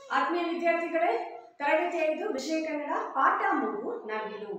ಆತ್ಮೀಯ ವಿದ್ಯಾರ್ಥಿಗಳೇ ತರಗತಿ ಐದು ವಿಷಯ ಕನ್ನಡ ಪಾಠ ಮೂರು ನವಿಲು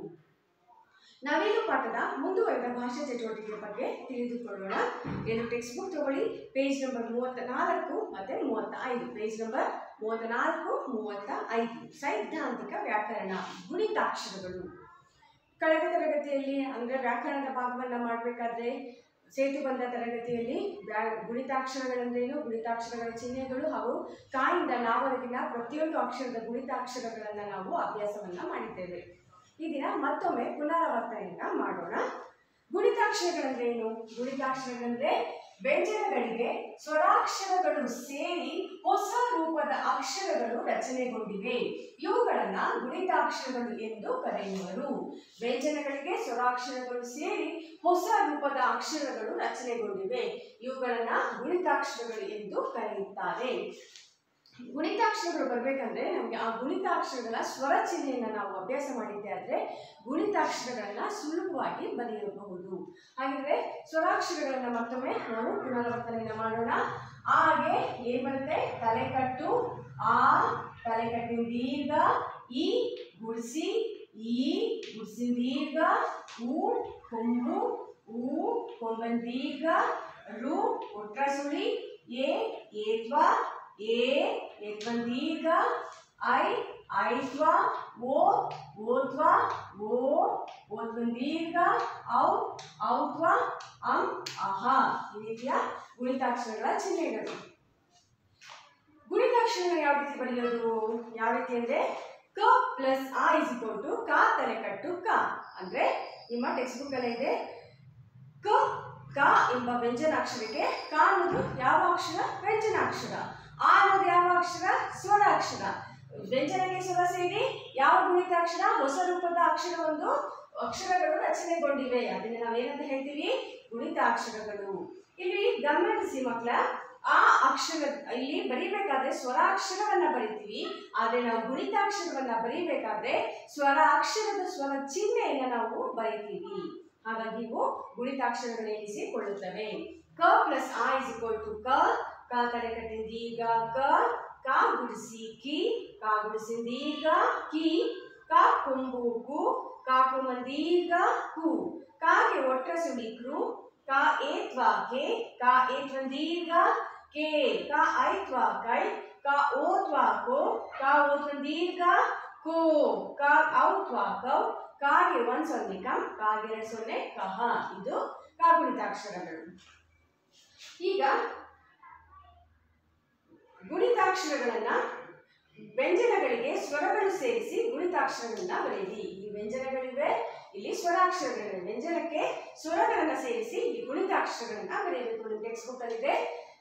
ನವಿಲು ಪಾಠದ ಮುಂದುವರೆದ ಭಾಷಾ ಚಟುವಟಿಕೆ ಬಗ್ಗೆ ತಿಳಿದುಕೊಳ್ಳೋಣ ಏನು ಟೆಕ್ಸ್ಟ್ ಬುಕ್ ತಗೊಳ್ಳಿ ಪೇಜ್ ನಂಬರ್ ಮೂವತ್ತ ನಾಲ್ಕು ಮತ್ತೆ ಮೂವತ್ತ ಐದು ಪೇಜ್ ನಂಬರ್ ಮೂವತ್ತ ನಾಲ್ಕು ಮೂವತ್ತ ಐದು ಸೈದ್ಧಾಂತಿಕ ವ್ಯಾಕರಣ ಗುಣಿತಾಕ್ಷರಗಳು ಕಳೆದ ತರಗತಿಯಲ್ಲಿ ಅಂದರೆ ವ್ಯಾಕರಣದ ಭಾಗವನ್ನು ಮಾಡಬೇಕಾದ್ರೆ ಸೇತು ಬಂದ ತರಗತಿಯಲ್ಲಿ ವ್ಯಾ ಗುಣಿತಾಕ್ಷರಗಳೆಂದರೇನು ಗುಣಿತಾಕ್ಷರಗಳ ಚಿಹ್ನೆಗಳು ಹಾಗೂ ಕಾಯಿಂದ ನಾವರೆಗಿನ ಪ್ರತಿಯೊಂದು ಅಕ್ಷರದ ಗುಣಿತಾಕ್ಷರಗಳನ್ನು ನಾವು ಅಭ್ಯಾಸವನ್ನು ಮಾಡಿದ್ದೇವೆ ಈ ದಿನ ಮತ್ತೊಮ್ಮೆ ಪುನರಾವರ್ತನೆಯನ್ನ ಮಾಡೋಣ ಗುಣಿತಾಕ್ಷರಗಳಂದ್ರೇನು ಗುಣಿತಾಕ್ಷರಗಳಂದ್ರೆ ವ್ಯಂಜನಗಳಿಗೆ ಸ್ವರಾಕ್ಷರಗಳು ಸೇರಿ ಹೊಸ ರೂಪದ ಅಕ್ಷರಗಳು ರಚನೆಗೊಂಡಿವೆ ಇವುಗಳನ್ನ ಗುಣಿತಾಕ್ಷರಗಳು ಎಂದು ಕರೆಯುವರು ವ್ಯಂಜನಗಳಿಗೆ ಸ್ವರಾಕ್ಷರಗಳು ಸೇರಿ ಹೊಸ ರೂಪದ ಅಕ್ಷರಗಳು ರಚನೆಗೊಂಡಿವೆ ಇವುಗಳನ್ನ ಗುಣಿತಾಕ್ಷರಗಳು ಎಂದು ಕರೆಯುತ್ತಾರೆ ಗುಣಿತಾಕ್ಷರಗಳು ಬರಬೇಕಂದ್ರೆ ನಮಗೆ ಆ ಗುಣಿತಾಕ್ಷರಗಳ ಸ್ವರ ಚಿಹ್ನೆಯನ್ನು ನಾವು ಅಭ್ಯಾಸ ಮಾಡಿದ್ದೆ ಆದರೆ ಗುಣಿತಾಕ್ಷರಗಳನ್ನ ಸುಲಭವಾಗಿ ಬರೆಯಬಹುದು ಹಾಗಿದ್ರೆ ಸ್ವರಾಕ್ಷರಗಳನ್ನ ಮತ್ತೊಮ್ಮೆ ನಾವು ಪುನರಾವರ್ತನೆಯನ್ನು ಮಾಡೋಣ ಆಗೆ ಏನ್ ಬರುತ್ತೆ ತಲೆಕಟ್ಟು ಆ ತಲೆಕಟ್ಟಿನ ದೀರ್ಘ ಈ ಗುಡಿಸಿ ಈ ಗುಡಿಸಿನ ದೀರ್ಘ ಉ ಕೊಂಬು ಉ ಕೊಂಬನ್ ದೀರ್ಘ ರು ಒಟ್ರ ಸುಳಿ ಎ ಏತ್ವ ಎ ಏತ್ವನ್ ದೀರ್ಘ ಐ ಐತ್ವ ಓ ಓತ್ವ ಓ ಓತ್ವನ್ ದೀರ್ಘ ಔ ಔತ್ವ ಅಂ ಅಹ ಈ ರೀತಿಯ ಗುಣಿತಾಕ್ಷರಗಳ ಚಿಹ್ನೆಗಳು ಗುಣಿತಾಕ್ಷರನ ಯಾವ ರೀತಿ ಬರೆಯೋದು ಯಾವ ರೀತಿ ಅಂದ್ರೆ ಕ ಪ್ಲಸ್ ಆ ಇಸ್ ಇಕ್ವಲ್ ಟು ಕ ತಲೆಕಟ್ಟು ಕ ಅಂದ್ರೆ ನಿಮ್ಮ ಟೆಕ್ಸ್ಟ್ ಬುಕ್ ಅಲ್ಲೇ ಇದೆ ಕ ಕ ಎಂಬ ವ್ಯಂಜನಾಕ್ಷರಕ್ಕೆ ಕ ಅನ್ನೋದು ಯಾವ ಅಕ್ಷರ ವ್ಯಂಜನಾಕ್ಷರ ಆ ಅನ್ನೋದು ಯಾವ ಅಕ್ಷರ ಸ್ವರಾಕ್ಷರ ವ್ಯಂಜನಕ್ಕೆ ಸ್ವರ ಸೇರಿ ಯಾವ ಗುಣಿತಾಕ್ಷರ ಹೊಸ ರೂಪದ ಅಕ್ಷರ ಒಂದು ಅಕ್ಷರಗಳು ರಚನೆಗೊಂಡಿವೆ ಅದನ್ನ ನಾವೇನಂತ ಹೇಳ್ತೀವಿ ಗುಣಿತಾಕ್ಷರಗಳು ಇಲ್ಲಿ ಗಮನಿಸಿ ಮಕ್ಕಳ ಆ ಅಕ್ಷರ ಇಲ್ಲಿ ಬರಿಬೇಕಾದ್ರೆ ಸ್ವರಾಕ್ಷರವನ್ನ ಬರಿತೀವಿ ಆದ್ರೆ ನಾವು ಗುಣಿತಾಕ್ಷರವನ್ನ ಬರಿಬೇಕಾದ್ರೆ ಸ್ವರ ಅಕ್ಷರದ ಸ್ವರ ಚಿಹ್ನೆಯನ್ನ ನಾವು ಬರಿತೀವಿ ಹಾಗಾಗಿ ಇವು ಗುಣಿತಾಕ್ಷರಗಳೆನಿಸಿಕೊಳ್ಳುತ್ತವೆ ಕ ಪ್ಲಸ್ ಆ ಇಸ್ ಇಕ್ವಲ್ ಟು ಕ ಕ ತಲೆಕಟ್ಟಿನ ದೀರ್ಘ ಕ ಕ ಗುಡಿಸಿ ಕಿ ಕ ಗುಡಿಸಿನ ದೀರ್ಘ ಕಿ ಕ ಕೊಂಬು ಕು ಕ ಕೊಂಬನ್ ದೀರ್ಘ ಕು ಕಾಗೆ ಒಟ್ಟ ಸುಳಿ ಕ್ರು ಕ ಏತ್ವ ಕೆ ಕ ಏತ್ವನ್ ದೀರ್ಘ ಕೆ ಕ ಐತ್ವ ಕೈ ಕ ಓತ್ವ ಕೋ ಕ ಓತ್ವನ್ ದೀರ್ಘ ಕೋ ಕ ಔತ್ವ ಕೌ ಕಾಗೆ ಒಂದ್ ಸೊನ್ನೆ ಕಂ ಕಾಗೆ ಎರಡು ಸೊನ್ನೆ ಕಹ ಇದು ಕಾಗುಣಿತಾಕ್ಷರಗಳು ಈಗ ಗುಣಿತಾಕ್ಷರಗಳನ್ನ ವ್ಯಂಜನಗಳಿಗೆ ಸ್ವರಗಳು ಸೇರಿಸಿ ಗುಣಿತಾಕ್ಷರಗಳನ್ನ ಬರೆಯಿರಿ ಇಲ್ಲಿ ವ್ಯಂಜನಗಳಿವೆ ಇಲ್ಲಿ ಸ್ವರಾಕ್ಷರಗಳಿವೆ ವ್ಯಂಜನಕ್ಕೆ ಸ್ವರಗಳನ್ನ ಸೇರಿಸಿ ಇಲ್ಲಿ ಗುಣಿತಾಕ್ಷರಗಳನ್ನ ಬರೆಯಬೇಕು ನಿಮ್ಮ ಟೆಕ್ಸ್ಟ್ ಬುಕ್ ಅಲ್ಲಿದೆ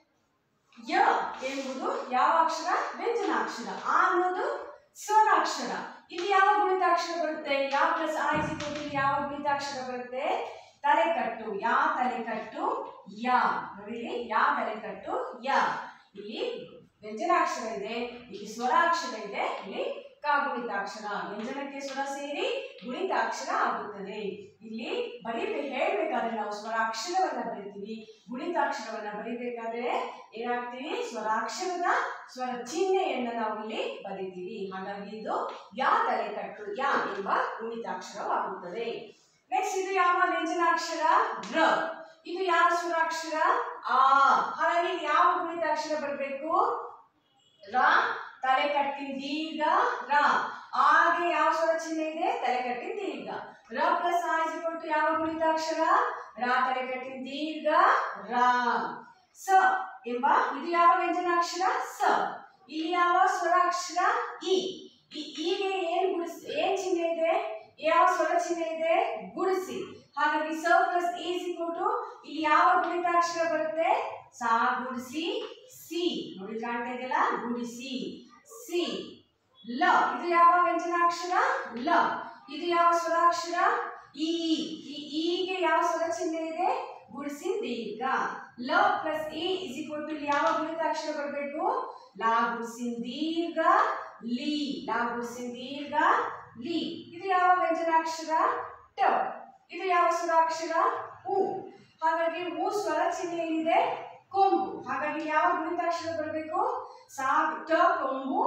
ಯ ಎಂಬುದು ಯಾವ ಅಕ್ಷರ ವ್ಯಂಜನಾಕ್ಷರ ಆ ಅನ್ನೋದು ಸ್ವರಾಕ್ಷರ ಇಲ್ಲಿ ಯಾವ ಗುಣಿತಾಕ್ಷರ ಬರುತ್ತೆ ಯಾವ ಪ್ಲಸ್ ಆ ಇಸ್ ಇಲ್ಲಿ ಯಾವ ಗುಣಿತಾಕ್ಷರ ಬರುತ್ತೆ ತಲೆಕಟ್ಟು ಯಾ ತಲೆಕಟ್ಟು ಯ ನೋಡಿ ಇಲ್ಲಿ ಯಾ ತಲೆಕಟ್ಟು ಯ ಇಲ್ಲಿ ವ್ಯಂಜನಾಕ್ಷರ ಇದೆ ಇಲ್ಲಿ ಸ್ವರಾಕ್ಷರ ಇದೆ ಇಲ್ಲಿ ಕಾಗುಣಿತಾಕ್ಷರ ವ್ಯಂಜನಕ್ಕೆ ಸ್ವರ ಸೇರಿ ಗುಣಿತಾಕ್ಷರ ಆಗುತ್ತದೆ ಇಲ್ಲಿ ಬರೀಬೇಕು ಹೇಳ್ಬೇಕಾದ್ರೆ ನಾವು ಸ್ವರಾಕ್ಷರವನ್ನ ಬರಿತೀವಿ ಗುಣಿತಾಕ್ಷರವನ್ನ ಬರಿಬೇಕಾದ್ರೆ ಏನಾಗ್ತೀವಿ ಸ್ವರಾಕ್ಷರದ ಸ್ವರ ಚಿಹ್ನೆಯನ್ನ ನಾವು ಇಲ್ಲಿ ಬರಿತೀವಿ ಹಾಗಾಗಿ ಇದು ಯಾ ತಲೆಕಟ್ಟು ಯಾ ಎಂಬ ಗುಣಿತಾಕ್ಷರವಾಗುತ್ತದೆ ನೆಕ್ಸ್ಟ್ ಇದು ಯಾವ ವ್ಯಂಜನಾಕ್ಷರ ರ ಇದು ಯಾವ ಸ್ವರಾಕ್ಷರ ಆ ಹಾಗಾಗಿ ಇಲ್ಲಿ ಯಾವ ಗುಣಿತಾಕ್ಷರ ಬರಬೇಕು ರ ತಲೆಕಟ್ಟಿನ ದೀರ್ಘ ರ ಆಗೆ ಯಾವ ಸ್ವರ ಚಿಹ್ನೆ ಇದೆ ತಲೆಕಟ್ಟಿನ ದೀರ್ಘ ರ ಪ್ಲಸ್ ಆ ಇಸ್ ಟು ಯಾವ ಗುಣಿತಾಕ್ಷರ ರ ತಲೆಕಟ್ಟಿನ ದೀರ್ಘ ರ ಸ ಎಂಬ ಇದು ಯಾವ ವ್ಯಂಜನಾಕ್ಷರ ಸ ಇಲ್ಲಿ ಯಾವ ಸ್ವರಾಕ್ಷರ ಇ ಈ ಈಗೆ ಏನ್ ಗುಡಿಸ್ ಏನ್ ಚಿಹ್ನೆ ಇದೆ ಯಾವ ಸ್ವರ ಚಿಹ್ನೆ ಇದೆ ಗುಡಿಸಿ ಹಾಗಾಗಿ ಸ ಪ್ಲಸ್ ಇ ಟು ಇಲ್ಲಿ ಯಾವ ಗುಣಿತಾಕ್ಷರ ಬರುತ್ತೆ ಸಾ ಗುಡಿಸಿ ಸಿ ನೋಡಿ ಕಾಣ್ತಾ ಇದೆಯಲ್ಲ ಗುಡಿಸಿ ಸಿ ಲ ಇದು ಯಾವ ವ್ಯಂಜನಾಕ್ಷರ ಲ ಇದು ಯಾವ ಸ್ವರಾಕ್ಷರ ಈ ಈ ಈಗೆ ಯಾವ ಸ್ವರ ಚಿಹ್ನೆ ಇದೆ ಗುಡಿಸಿ ದೀರ್ಘ ಲ ಪ್ಲಸ್ ಇ ಇಸ್ ಇಕ್ವಲ್ ಟು ಯಾವ ಗುಣಿತಾಕ್ಷರ ಬರಬೇಕು ಲಾ ಗುಡಿಸಿನ ದೀರ್ಘ ಲಿ ಲಾ ಗುಡಿಸಿನ ದೀರ್ಘ ಲಿ ಇದು ಯಾವ ವ್ಯಂಜನಾಕ್ಷರ ಟ ಇದು ಯಾವ ಸ್ವರಾಕ್ಷರ ಉ ಹಾಗಾಗಿ ಉ ಸ್ವರ ಚಿಹ್ನೆ ಏನಿದೆ ಕೊಂಬು ಹಾಗಾಗಿ ಯಾವ ಗುಣಿತಾಕ್ಷರ ಬರಬೇಕು ಸಾ ಟ ಕೊಂಬು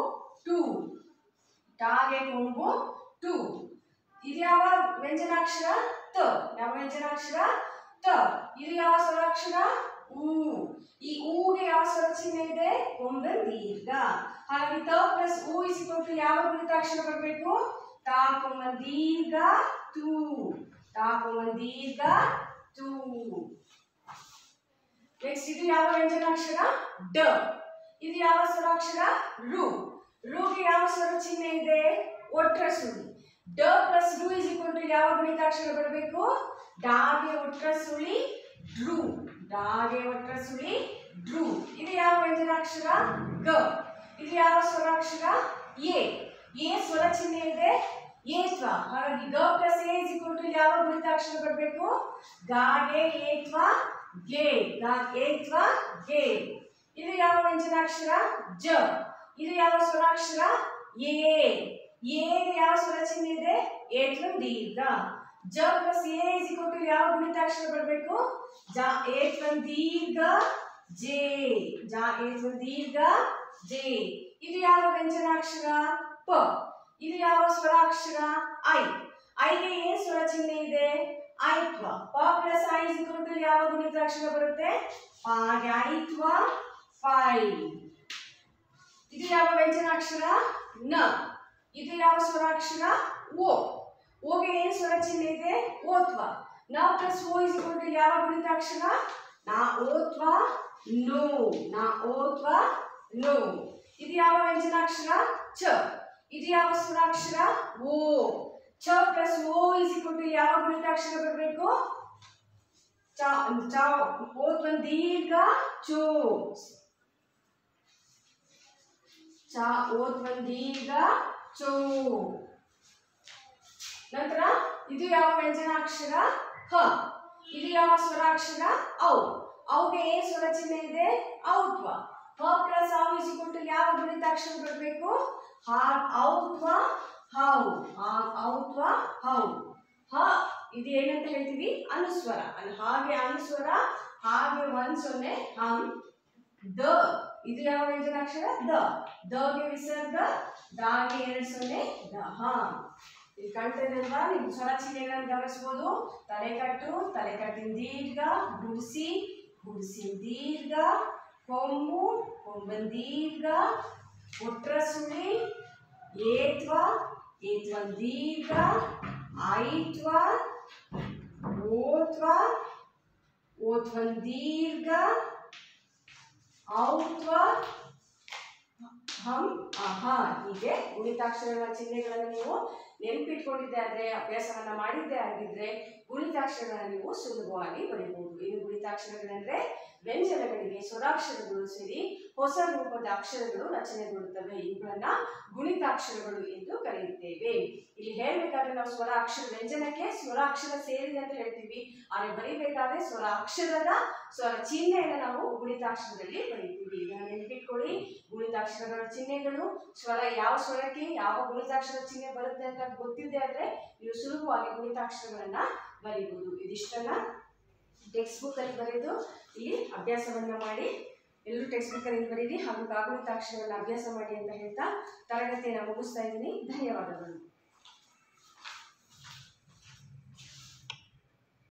ಟು ಟಾಗೆ ಕೊಂಬು ಟು ಇದು ಯಾವ ವ್ಯಂಜನಾಕ್ಷರ ತ ಯಾವ ವ್ಯಂಜನಾಕ್ಷರ ತ ಇದು ಯಾವ ಸ್ವರಾಕ್ಷರ ಊ ಈ ಊಗೆ ಯಾವ ಸ್ವರ ಚಿಹ್ನೆ ಇದೆ ಕೊಂಬನ್ ದೀರ್ಘ ಹಾಗಾಗಿ ತ ಪ್ಲಸ್ ಊ ಇಸ್ ಟು ಯಾವ ಗುಣಿತಾಕ್ಷರ ಬರಬೇಕು ತಾ ಕೊಂಬನ್ ದೀರ್ಘ ತು ತಾ ಕೊಂಬನ್ ದೀರ್ಘ ತು ನೆಕ್ಸ್ಟ್ ಇದು ಯಾವ ವ್ಯಂಜನಾಕ್ಷರ ಡ ಇದು ಯಾವ ಸ್ವರಾಕ್ಷರ ರು ರುಗೆ ಯಾವ ಸ್ವರ ಚಿಹ್ನೆ ಇದೆ ಒಟ್ರ ಸುಳಿ ಡ ಪ್ಲಸ್ ರು ಇಸ್ ಇಕ್ವಲ್ ಟು ಯಾವ ಗುಣಿತಾಕ್ಷರ ಬರಬೇಕು ಡಾಗೆ ಒಟ್ರ ಸುಳಿ ಡ್ರು ಡಾಗೆ ಒಟ್ರ ಸುಳಿ ಡ್ರು ಇದು ಯಾವ ವ್ಯಂಜನಾಕ್ಷರ ಗ ಇದು ಯಾವ ಸ್ವರಾಕ್ಷರ ಎ ಎ ಸ್ವರ ಚಿಹ್ನೆ ಇದೆ ಏತ್ವ ಹಾಗಾಗಿ ಗ ಪ್ಲಸ್ ಎ ಇಸ್ ಇಕ್ವಲ್ ಟು ಯಾವ ಗುಣಿತಾಕ್ಷರ ಬರಬೇಕು ಗಾಗೆ ಏತ್ವ ಗೆ ಗಾ ಏತ್ವ ಗೆ ಇದು ಯಾವ ವ್ಯಂಜನಾಕ್ಷರ ಜ ಇದು ಯಾವ ಸ್ವರಾಕ್ಷರ ಎ ಎಗೆ ಯಾವ ಸ್ವರ ಚಿಹ್ನೆ ಇದೆ ಏತ್ವ ದೀರ್ಘ ಜ ಪ್ಲಸ್ ಎ ಇಸ್ ಇಕ್ವಲ್ ಟು ಯಾವ ಗುಣಿತಾಕ್ಷರ ಬರಬೇಕು ಜ ಏತ್ವ ದೀರ್ಘ ಜೆ ಜ ಏತ್ವ ದೀರ್ಘ ಜೆ ಇದು ಯಾವ ವ್ಯಂಜನಾಕ್ಷರ ಪ ಇದು ಯಾವ ಸ್ವರಾಕ್ಷರ ಐ ಐಗೆ ಏನ್ ಸ್ವರ ಚಿಹ್ನೆ ಇದೆ ಐತ್ವ ಪ ಪ್ಲಸ್ ಐ ಇಸ್ ಇಕ್ವಲ್ ಟು ಯಾವ ಗುಣಿತಾಕ್ಷರ ಬರುತ್ತೆ ಪಾಗೆ ಐತ್ವ ಫೈ ಇದು ಯಾವ ವ್ಯಂಜನಾಕ್ಷರ ನ ಇದು ಯಾವ ಸ್ವರಾಕ್ಷರ ಓ ಓಗೆ ಏನ್ ಸ್ವರ ಚಿಹ್ನೆ ಇದೆ ಓತ್ವ ನ ಪ್ಲಸ್ ಓ ಇಸ್ ಇಕ್ವಲ್ ಟು ಯಾವ ಗುಣಿತಾಕ್ಷರ ನಾ ಓತ್ವ ನೋ ನಾ ಓತ್ವ ನೋ ಇದು ಯಾವ ವ್ಯಂಜನಾಕ್ಷರ ಚ ಇದು ಯಾವ ಸ್ವರಾಕ್ಷರ ಓ ಚ ಪ್ಲಸ್ ಓ ಇಸ್ ಇಕ್ವಲ್ ಟು ಯಾವ ಗುಣಿತಾಕ್ಷರ ಬರಬೇಕು ಚ ಚ ಓತ್ ಒಂದು ದೀರ್ಘ ಚೋ ಚ ಓತ್ ಒಂದು ದೀರ್ಘ ಚೋ ನಂತರ ಇದು ಯಾವ ವ್ಯಂಜನಾಕ್ಷರ ಹ ಇದು ಯಾವ ಸ್ವರಾಕ್ಷರ ಔ ಔಗೆ ಏನ್ ಸ್ವರ ಚಿಹ್ನೆ ಇದೆ ಔತ್ವ ಹ ಪ್ಲಸ್ ಔ ಇಸ್ ಇಕ್ವಲ್ ಟು ಯಾವ ಗುಣಿತಾಕ್ಷರ ಬರಬೇಕು ಹಾಗ್ ಔತ್ವ ಹೌ ಹಾಗ್ ಔತ್ವ ಹೌ ಹ ಇದು ಏನಂತ ಹೇಳ್ತೀವಿ ಅನುಸ್ವರ ಅನ್- ಹಾಗೆ ಅನುಸ್ವರ ಹಾಗೆ ಒಂದ್ ಸೊನ್ನೆ ಹಂ ದ ಇದು ಯಾವ ವ್ಯಂಜನಾಕ್ಷರ ದ ದಗೆ ವಿಸರ್ಗ ದಾಗೆ ಎರಡು ಸೊನ್ನೆ ದ ಹ ಇಲ್ಲಿ ಕಾಣ್ತಿದೆಯಲ್ವಾ ನೀವು ಸ್ವರ ಚಿಹ್ನೆಗಳನ್ನು ಗಮನಿಸ್ಬೋದು ತಲೆಕಟ್ಟು ತಲೆಕಟ್ಟಿನ ದೀರ್ಘ ಗುಡಿಸಿ ಗುಡಿಸಿನ ದೀರ್ಘ ಕೊಂಬು ಕೊಂಬನ್ ದೀರ್ಘ ಒಟ್ರ ಸುಳಿ ಏತ್ವ ಏತ್ವ ದೀರ್ಘ ಐತ್ವ ಓತ್ವ ಓತ್ವನ್ ದೀರ್ಘ ಔತ್ವ ಹಂ ಅಹ ಹೀಗೆ ಗುಣಿತಾಕ್ಷರಗಳ ಚಿಹ್ನೆಗಳನ್ನು ನೀವು ನೆನಪಿಟ್ಕೊಂಡಿದ್ದೆ ಆದರೆ ಅಭ್ಯಾಸವನ್ನ ಮಾಡಿದ್ದೇ ಆಗಿದ್ರೆ ಗುಣಿತಾಕ್ಷರಗಳನ್ನು ನೀವು ಸುಲಭವಾಗಿ ಬರೀಬಹುದು ಇನ್ನು ಗುಣಿತಾಕ್ಷರಗಳೆಂದ್ರೆ ವ್ಯಂಜನಗಳಿಗೆ ಸ್ವರಾಕ್ಷರಗಳು ಸೇರಿ ಹೊಸ ರೂಪದ ಅಕ್ಷರಗಳು ರಚನೆಗೊಳ್ಳುತ್ತವೆ ಇವುಗಳನ್ನ ಗುಣಿತಾಕ್ಷರಗಳು ಎಂದು ಕರೆಯುತ್ತೇವೆ ಇಲ್ಲಿ ಹೇಳ್ಬೇಕಾದ್ರೆ ನಾವು ಸ್ವರ ಅಕ್ಷರ ವ್ಯಂಜನಕ್ಕೆ ಸ್ವರಾಕ್ಷರ ಸೇರಿದೆ ಅಂತ ಹೇಳ್ತೀವಿ ಆದರೆ ಬರೀಬೇಕಾದ್ರೆ ಸ್ವರ ಅಕ್ಷರದ ಸ್ವರ ಚಿಹ್ನೆಯನ್ನು ನಾವು ಗುಣಿತಾಕ್ಷರದಲ್ಲಿ ಬರೀತೀವಿ ಇದನ್ನ ನೆನಪಿಟ್ಕೊಳ್ಳಿ ಗುಣಿತಾಕ್ಷರಗಳ ಚಿಹ್ನೆಗಳು ಸ್ವರ ಯಾವ ಸ್ವರಕ್ಕೆ ಯಾವ ಗುಣಿತಾಕ್ಷರ ಚಿಹ್ನೆ ಬರುತ್ತೆ ಅಂತ ಗೊತ್ತಿದೆ ಆದರೆ ನೀವು ಸುಲಭವಾಗಿ ಗುಣಿತಾಕ್ಷರಗಳನ್ನ ಬರೀಬಹುದು ಇದಿಷ್ಟನ್ನ ಟೆಕ್ಸ್ಟ್ ಬುಕ್ ಅಲ್ಲಿ ಬರೆದು ಇಲ್ಲಿ ಅಭ್ಯಾಸವನ್ನ ಮಾಡಿ ಎಲ್ಲರೂ ಟೆಕ್ಸ್ಟ್ ಬುಕ್ ಅಲ್ಲಿ ಬರೀರಿ ಹಾಗೂ ಕಾಗುಣಿತಾಕ್ಷರಗಳನ್ನ ಅಭ್ಯಾಸ ಮಾಡಿ ಅಂತ ಹೇಳ್ತಾ ತರಗತಿಯನ್ನು ಮುಗಿಸ್ತಾ ಇದ್ದೀನಿ ಧನ್ಯವಾದಗಳು